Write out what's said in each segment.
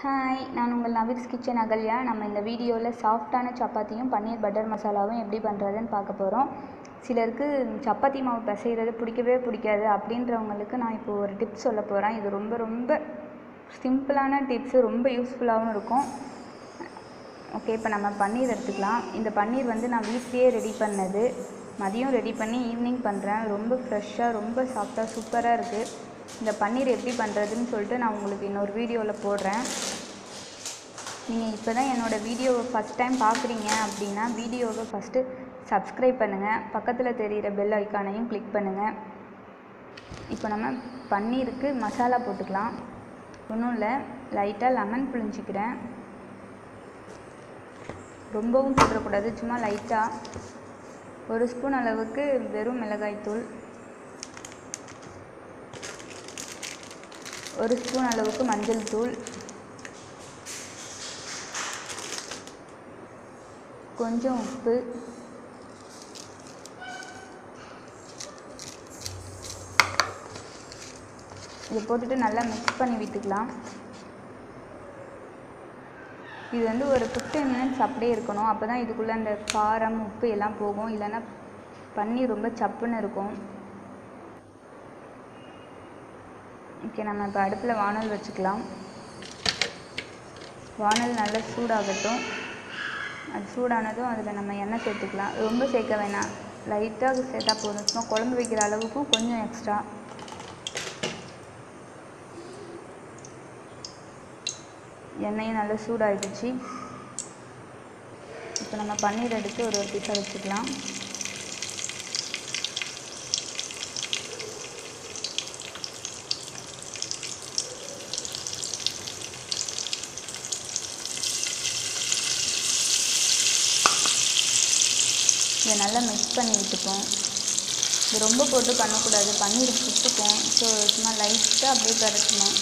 Hi நான் உங்கள் நவீஸ் kitchen Ahalya நம்ம இந்த வீடியோவில் சாஃப்டான சப்பாத்தியும் பன்னீர் பட்டர் மசாலாவும் எப்படி பண்ணுறதுன்னு பார்க்க போகிறோம் சிலருக்கு சப்பாத்தி மாவு பிசைகிறது பிடிக்கவே பிடிக்காது அப்படின்றவங்களுக்கு நான் இப்போ ஒரு டிப்ஸ் சொல்ல போகிறேன் இது ரொம்ப ரொம்ப சிம்பிளான டிப்ஸு ரொம்ப யூஸ்ஃபுல்லாகவும் இருக்கும் ஓகே இப்போ நம்ம பன்னீர் எடுத்துக்கலாம் இந்த பன்னீர் வந்து நான் வீட்லேயே ரெடி பண்ணது மதியம் ரெடி பண்ணி ஈவினிங் பண்ணுறேன் ரொம்ப ஃப்ரெஷ்ஷாக ரொம்ப சாஃப்டாக சூப்பராக இருக்குது இந்த பன்னீர் எப்படி பண்ணுறதுன்னு சொல்லிட்டு நான் உங்களுக்கு இன்னொரு வீடியோவில் போடுறேன் நீங்கள் இப்போ தான் என்னோடய வீடியோவை ஃபஸ்ட் டைம் பார்க்குறீங்க அப்படின்னா வீடியோவை ஃபஸ்ட்டு சப்ஸ்கிரைப் பண்ணுங்கள் பக்கத்தில் தெரிகிற பெல் ஐக்கானையும் கிளிக் பண்ணுங்கள் இப்போ நம்ம பன்னீருக்கு மசாலா போட்டுக்கலாம் ஒன்றும் இல்லை லைட்டாக லெமன் புழிஞ்சிக்கிறேன் ரொம்பவும் போட்டுறக்கூடாது சும்மா லைட்டாக ஒரு ஸ்பூன் அளவுக்கு வெறும் மிளகாய்த்தூள் ஒரு ஸ்பூன் அளவுக்கு மஞ்சள் தூள் கொஞ்சம் உப்பு இதை போட்டுட்டு நல்லா மிக்ஸ் பண்ணி விட்டுக்கலாம் இது வந்து ஒரு ஃபிஃப்டீன் மினிட்ஸ் அப்படியே இருக்கணும் அப்போ தான் இதுக்குள்ளே அந்த காரம் உப்பு எல்லாம் போகும் இல்லைன்னா பன்னீர் ரொம்ப சப்புன்னு இருக்கும் ஓகே நம்ம இப்போ அடுப்பில் வானல் வச்சுக்கலாம் வானல் நல்லா சூடாகட்டும் அது சூடானதும் அதில் நம்ம எண்ணெய் சேர்த்துக்கலாம் ரொம்ப சேர்க்க வேணாம் லைட்டாக சேர்த்தா போதும் சும்மா குழம்பு வைக்கிற அளவுக்கும் கொஞ்சம் எக்ஸ்ட்ரா எண்ணெயும் நல்லா சூடாகிடுச்சு இப்போ நம்ம பன்னீர் எடுத்து ஒரு ஒரு பீஸாக வச்சுக்கலாம் இதை நல்லா மிக்ஸ் பண்ணி விட்டுப்போம் இது ரொம்ப போட்டு பண்ணக்கூடாது பன்னீர் புட்டுக்கும் ஸோ சும்மா லைட்டாக அப்படியே பரட்டணும்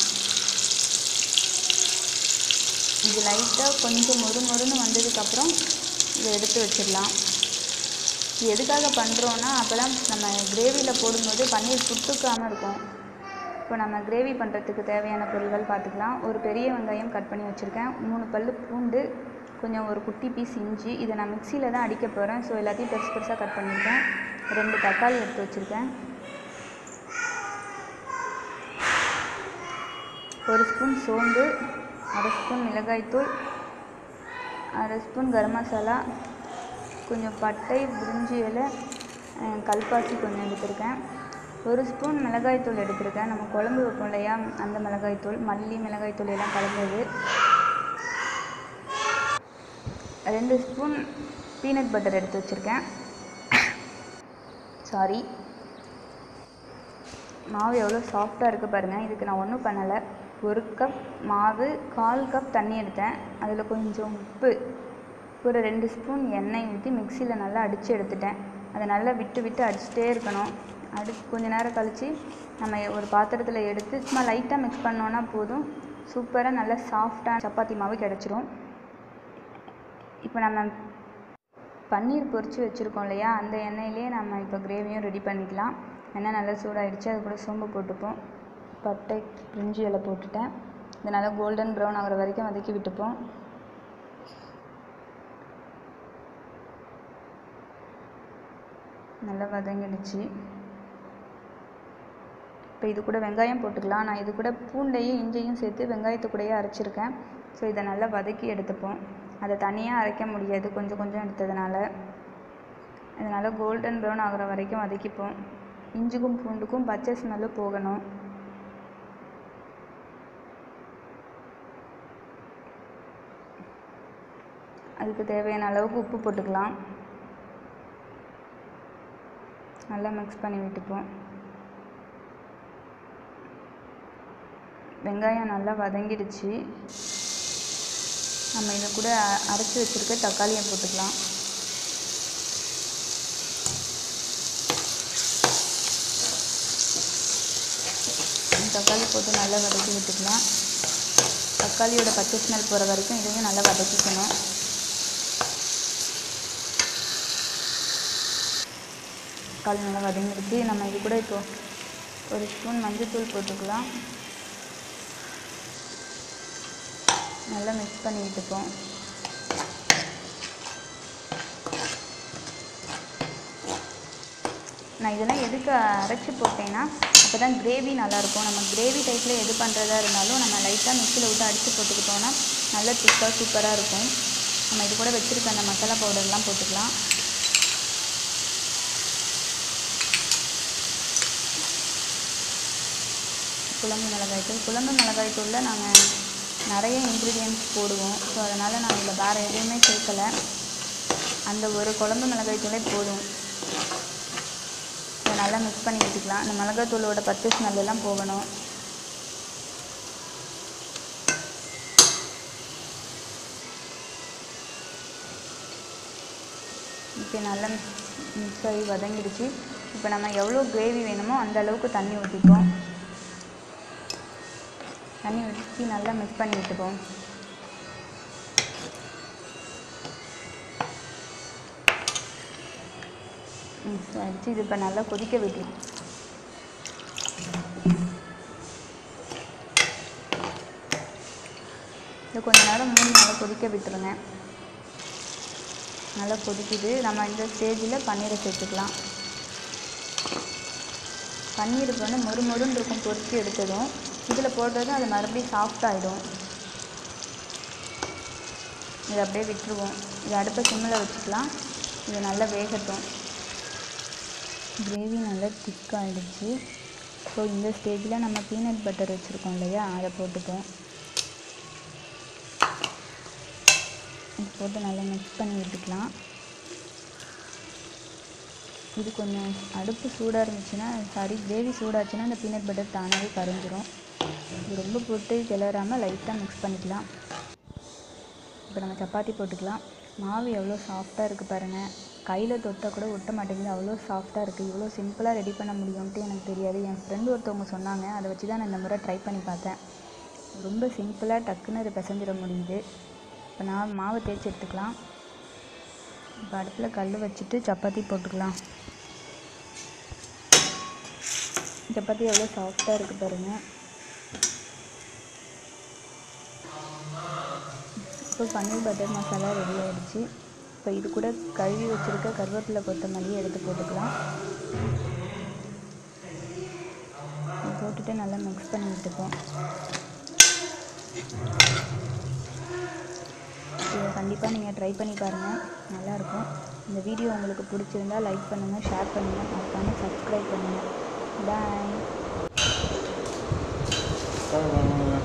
இது லைட்டாக கொஞ்சம் மொறு மொறுன்னு வந்ததுக்கப்புறம் இதை எடுத்து வச்சிடலாம் இது எதுக்காக பண்ணுறோன்னா அப்போ தான் நம்ம கிரேவியில் போடும்போது பன்னீர் புட்டுக்காமல் இருக்கும் இப்போ நம்ம கிரேவி பண்ணுறதுக்கு தேவையான பொருட்கள் பார்த்துக்கலாம் ஒரு பெரிய வெங்காயம் கட் பண்ணி வச்சுருக்கேன் மூணு பல் பூண்டு கொஞ்சம் ஒரு குட்டி பீஸ் இஞ்சி இதை நான் மிக்சியில் தான் அடிக்க போகிறேன் ஸோ எல்லாத்தையும் பெருசு பெருசாக கட் பண்ணியிருக்கேன் ரெண்டு தக்காளி எடுத்து வச்சுருக்கேன் ஒரு ஸ்பூன் சோம்பு அரை ஸ்பூன் மிளகாய்த்தூள் அரை ஸ்பூன் கரம் மசாலா கொஞ்சம் பட்டை பிரிஞ்சி இலை கல்பாசி கொஞ்சம் எடுத்திருக்கேன் ஒரு ஸ்பூன் மிளகாய்த்தூள் எடுத்திருக்கேன் நம்ம குழம்பு வைப்போம் இல்லையா அந்த மிளகாய்த்தூள் மல்லி மிளகாய்த்தூள் எல்லாம் கலந்தது ரெண்டு ஸ்பூன் பீனட் பட்டர் எடுத்து வச்சுருக்கேன் சாரி மாவு எவ்வளோ சாஃப்டாக இருக்குது பாருங்கள் இதுக்கு நான் ஒன்றும் பண்ணலை ஒரு கப் மாவு கால் கப் தண்ணி எடுத்தேன் அதில் கொஞ்சம் உப்பு ஒரு ரெண்டு ஸ்பூன் எண்ணெய் ஊற்றி மிக்சியில் நல்லா அடித்து எடுத்துட்டேன் அதை நல்லா விட்டு விட்டு அடிச்சுட்டே இருக்கணும் அடி கொஞ்ச நேரம் கழித்து நம்ம ஒரு பாத்திரத்தில் எடுத்து சும்மா லைட்டாக மிக்ஸ் பண்ணோன்னா போதும் சூப்பராக நல்லா சாஃப்டான சப்பாத்தி மாவு கிடச்சிரும் இப்போ நம்ம பன்னீர் பொரித்து வச்சுருக்கோம் இல்லையா அந்த எண்ணெயிலே நம்ம இப்போ கிரேவியும் ரெடி பண்ணிக்கலாம் எண்ணெய் நல்லா சூடாகிடுச்சு அது கூட சோம்பு போட்டுப்போம் பட்டை பிரிஞ்சி இலை போட்டுட்டேன் இது நல்லா கோல்டன் ப்ரௌன் ஆகிற வரைக்கும் வதக்கி விட்டுப்போம் நல்லா வதங்கிடுச்சு இப்போ இது கூட வெங்காயம் போட்டுக்கலாம் நான் இது கூட பூண்டையும் இஞ்சையும் சேர்த்து வெங்காயத்து கூடயே அரைச்சிருக்கேன் ஸோ இதை நல்லா வதக்கி எடுத்துப்போம் அதை தனியாக அரைக்க முடியாது கொஞ்சம் கொஞ்சம் எடுத்ததுனால இதனால் கோல்டன் ப்ரௌன் ஆகிற வரைக்கும் வதக்கிப்போம் இஞ்சுக்கும் பூண்டுக்கும் பச்சை ஸ்மெல்லு போகணும் அதுக்கு தேவையான அளவுக்கு உப்பு போட்டுக்கலாம் நல்லா மிக்ஸ் பண்ணி விட்டுப்போம் வெங்காயம் நல்லா வதங்கிடுச்சு நம்ம இதை கூட அரைச்சி வச்சுருக்க தக்காளியை போட்டுக்கலாம் தக்காளி போட்டு நல்லா வதக்கி விட்டுக்கலாம் தக்காளியோட பச்சை ஸ்மெல் போகிற வரைக்கும் இதையும் நல்லா வதக்கிக்கணும் தக்காளி நல்லா வதங்கிடுச்சு நம்ம இது கூட இப்போ ஒரு ஸ்பூன் மஞ்சள்தூள் போட்டுக்கலாம் நல்லா மிக்ஸ் பண்ணி விட்டுப்போம் நான் இதெல்லாம் எதுக்கு அரைச்சி போட்டேன்னா அப்போ தான் கிரேவி நல்லாயிருக்கும் நம்ம கிரேவி டைப்பில் எது பண்ணுறதா இருந்தாலும் நம்ம லைட்டாக மிக்சியில் விட்டு அடித்து போட்டுக்கிட்டோன்னா நல்லா திக்காக சூப்பராக இருக்கும் நம்ம இது கூட வச்சுருக்க அந்த மசாலா பவுடர்லாம் போட்டுக்கலாம் குழம்பு மிளகாய் தூள் குழம்பு மிளகாய் தூளில் நாங்கள் நிறைய இன்க்ரீடியன்ட்ஸ் போடுவோம் ஸோ அதனால் நான் இதில் வேறு எதுவுமே சேர்க்கலை அந்த ஒரு குழம்பு மிளகாய் தூளே போதும் இதை நல்லா மிக்ஸ் பண்ணி வச்சுக்கலாம் அந்த மிளகாய் தூளோட பச்சை ஸ்மெல்லாம் போகணும் இப்போ நல்லா மிக்ஸ் ஆகி வதங்கிடுச்சு இப்போ நம்ம எவ்வளோ கிரேவி வேணுமோ அந்த அளவுக்கு தண்ணி ஊற்றிப்போம் தண்ணி ஊற்றி நல்லா மிக்ஸ் பண்ணி விட்டுப்போம் மிக்ஸ் ஆகிடுச்சு இது இப்போ நல்லா கொதிக்க விட்டுரும் இது கொஞ்ச நேரம் மூணு நல்லா கொதிக்க விட்டுருங்க நல்லா கொதிக்குது நம்ம இந்த ஸ்டேஜில் பன்னீரை சேர்த்துக்கலாம் பன்னீர் இப்போ வந்து மொறு மொறுன்னு இருக்கும் பொரிச்சு எடுத்ததும் இதில் போட்டதும் அது மறுபடியும் சாஃப்ட் ஆகிடும் இதை அப்படியே விட்டுருவோம் இது அடுப்பை சிம்மில் வச்சுக்கலாம் இது நல்லா வேகட்டும் கிரேவி நல்லா திக்காகிடுச்சு ஸோ இந்த ஸ்டேஜில் நம்ம பீனட் பட்டர் வச்சுருக்கோம் இல்லையா அதை போட்டுப்போம் இது போட்டு நல்லா மிக்ஸ் பண்ணி விட்டுக்கலாம் இது கொஞ்சம் அடுப்பு சூடாக இருந்துச்சுன்னா சாரி கிரேவி சூடாச்சுன்னா அந்த பீனட் பட்டர் தானாகவே கரைஞ்சிரும் இது ரொம்ப போட்டு கிளறாமல் லைட்டாக மிக்ஸ் பண்ணிக்கலாம் இப்போ நம்ம சப்பாத்தி போட்டுக்கலாம் மாவு எவ்வளோ சாஃப்டாக இருக்குது பாருங்கள் கையில் தொட்டால் கூட ஒட்ட மாட்டேங்குது அவ்வளோ சாஃப்டாக இருக்குது இவ்வளோ சிம்பிளாக ரெடி பண்ண முடியும்ன்ட்டு எனக்கு தெரியாது என் ஃப்ரெண்டு ஒருத்தவங்க சொன்னாங்க அதை வச்சு தான் நான் இந்த முறை ட்ரை பண்ணி பார்த்தேன் ரொம்ப சிம்பிளாக டக்குன்னு அதை பிசைஞ்சிட முடியுது இப்போ நான் மாவை தேய்ச்சி எடுத்துக்கலாம் இப்போ அடுப்பில் கல் வச்சுட்டு சப்பாத்தி போட்டுக்கலாம் சப்பாத்தி எவ்வளோ சாஃப்டாக இருக்குது பாருங்கள் இப்போ பன்னீர் பட்டர் மசாலா ரெடி ஆயிடுச்சு இப்போ இது கூட கழுவி வச்சுருக்க கருவேப்பிலை கொத்தமல்லி எடுத்து போட்டுக்கலாம் இது போட்டுட்டு நல்லா மிக்ஸ் பண்ணி விட்டுப்போம் இதை கண்டிப்பாக நீங்கள் ட்ரை பண்ணி பாருங்கள் நல்லாயிருக்கும் இந்த வீடியோ உங்களுக்கு பிடிச்சிருந்தா லைக் பண்ணுங்கள் ஷேர் பண்ணுங்கள் மறக்காமல் சப்ஸ்கிரைப் பண்ணுங்கள் பாய் வாங்க, வாங்க, வாங்க.